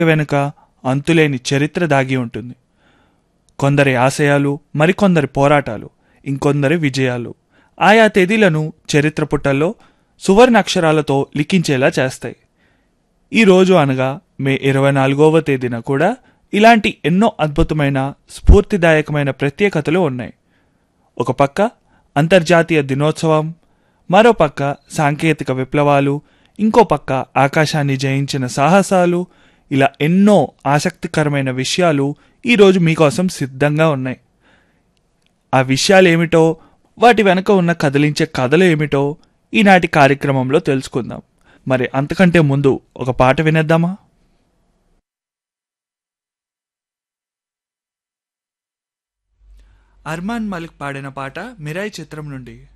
వెనుక అంతులేని చరిత్ర దాగి ఉంటుంది కొందరి ఆశయాలు మరికొందరి పోరాటాలు ఇంకొందరి విజయాలు ఆయా తేదీలను చరిత్ర పుటల్లో సువర్ణ అక్షరాలతో లిఖించేలా చేస్తాయి ఈ రోజు అనగా మే ఇరవై నాలుగవ తేదీన కూడా ఇలాంటి ఎన్నో అద్భుతమైన స్ఫూర్తిదాయకమైన ప్రత్యేకతలు ఉన్నాయి ఒక పక్క అంతర్జాతీయ దినోత్సవం మరో పక్క సాంకేతిక విప్లవాలు ఇంకో పక్క ఆకాశాన్ని జయించిన సాహసాలు ఇలా ఎన్నో ఆసక్తికరమైన విషయాలు ఈరోజు మీకోసం సిద్ధంగా ఉన్నాయి ఆ విషయాలు ఏమిటో వాటి వెనక ఉన్న కదిలించే కథలు ఏమిటో ఈనాటి కార్యక్రమంలో తెలుసుకుందాం మరి అంతకంటే ముందు ఒక పాట వినేద్దామా అర్మాన్ మలిక్ పాడిన పాట మిరాయి చిత్రం నుండి